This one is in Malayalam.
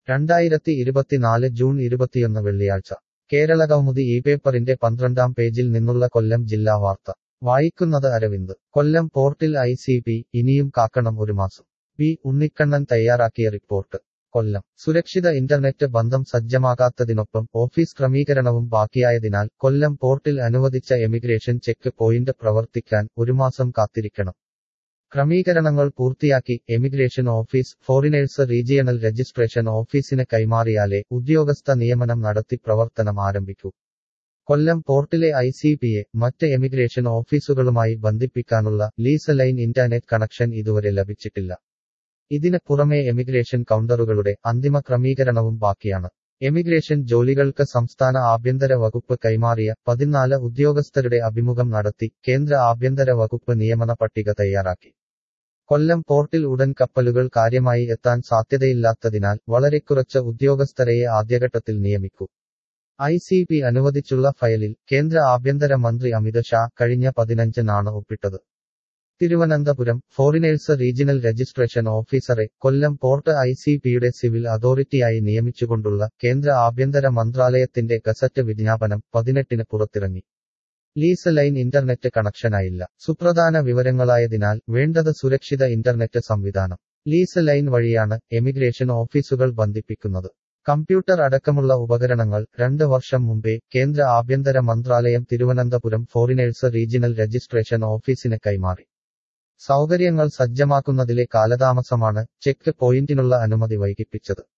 രണ്ടായിരത്തി ഇരുപത്തിനാല് ജൂൺ ഇരുപത്തിയൊന്ന് വെള്ളിയാഴ്ച കേരള കൗമുദി ഈ പേപ്പറിന്റെ പന്ത്രണ്ടാം പേജിൽ നിന്നുള്ള കൊല്ലം ജില്ലാ വാർത്ത വായിക്കുന്നത് അരവിന്ദ് കൊല്ലം പോർട്ടിൽ ഐ സി പി ഇനിയും കാക്കണം ഒരു മാസം പി ഉണ്ണിക്കണ്ണൻ തയ്യാറാക്കിയ റിപ്പോർട്ട് കൊല്ലം സുരക്ഷിത ഇന്റർനെറ്റ് ബന്ധം സജ്ജമാകാത്തതിനൊപ്പം ഓഫീസ് ക്രമീകരണവും ബാക്കിയായതിനാൽ കൊല്ലം പോർട്ടിൽ അനുവദിച്ച എമിഗ്രേഷൻ ചെക്ക് പോയിന്റ് പ്രവർത്തിക്കാൻ ഒരു മാസം കാത്തിരിക്കണം ക്രമീകരണങ്ങൾ പൂർത്തിയാക്കി emigration office foreigners regional registration ഓഫീസിന് കൈമാറിയാലേ ഉദ്യോഗസ്ഥ നിയമനം നടത്തി പ്രവർത്തനം ആരംഭിക്കൂ കൊല്ലം പോർട്ടിലെ ഐ സി പിയെ മറ്റ് എമിഗ്രേഷൻ ഓഫീസുകളുമായി ബന്ധിപ്പിക്കാനുള്ള ലീസ് ലൈൻ ഇന്റർനെറ്റ് കണക്ഷൻ ഇതുവരെ ലഭിച്ചിട്ടില്ല ഇതിന് പുറമെ എമിഗ്രേഷൻ കൗണ്ടറുകളുടെ അന്തിമ ക്രമീകരണവും ബാക്കിയാണ് എമിഗ്രേഷൻ ജോലികൾക്ക് സംസ്ഥാന ആഭ്യന്തര വകുപ്പ് കൈമാറിയ പതിനാല് ഉദ്യോഗസ്ഥരുടെ അഭിമുഖം നടത്തി കേന്ദ്ര ആഭ്യന്തര വകുപ്പ് നിയമന പട്ടിക തയ്യാറാക്കി കൊല്ലം പോർട്ടിൽ ഉടൻ കപ്പലുകൾ കാര്യമായി എത്താൻ സാധ്യതയില്ലാത്തതിനാൽ വളരെ കുറച്ച് ഉദ്യോഗസ്ഥരെയെ ആദ്യഘട്ടത്തിൽ നിയമിക്കൂ ഐ സി പി അനുവദിച്ചുള്ള ഫയലിൽ കേന്ദ്ര ആഭ്യന്തര മന്ത്രി അമിത് ഷാ കഴിഞ്ഞ പതിനഞ്ചിനാണ് ഒപ്പിട്ടത് തിരുവനന്തപുരം ഫോറിനേഴ്സ് റീജിയണൽ രജിസ്ട്രേഷൻ ഓഫീസറെ കൊല്ലം പോർട്ട് ഐ സി പിയുടെ സിവിൽ അതോറിറ്റിയായി നിയമിച്ചുകൊണ്ടുള്ള കേന്ദ്ര ആഭ്യന്തര മന്ത്രാലയത്തിന്റെ ഗസറ്റ് വിജ്ഞാപനം പതിനെട്ടിന് പുറത്തിറങ്ങി ലീസ് ലൈൻ ഇന്റർനെറ്റ് കണക്ഷനായില്ല സുപ്രധാന വിവരങ്ങളായതിനാൽ വേണ്ടത് സുരക്ഷിത ഇന്റർനെറ്റ് സംവിധാനം ലീസ് ലൈൻ വഴിയാണ് എമിഗ്രേഷൻ ഓഫീസുകൾ ബന്ധിപ്പിക്കുന്നത് കമ്പ്യൂട്ടർ അടക്കമുള്ള ഉപകരണങ്ങൾ രണ്ട് വർഷം മുമ്പേ കേന്ദ്ര ആഭ്യന്തര മന്ത്രാലയം തിരുവനന്തപുരം ഫോറിനേഴ്സ് റീജിയണൽ രജിസ്ട്രേഷൻ ഓഫീസിന് കൈമാറി സൗകര്യങ്ങൾ സജ്ജമാക്കുന്നതിലെ കാലതാമസമാണ് ചെക്ക് പോയിന്റിനുള്ള അനുമതി വൈകിപ്പിച്ചത്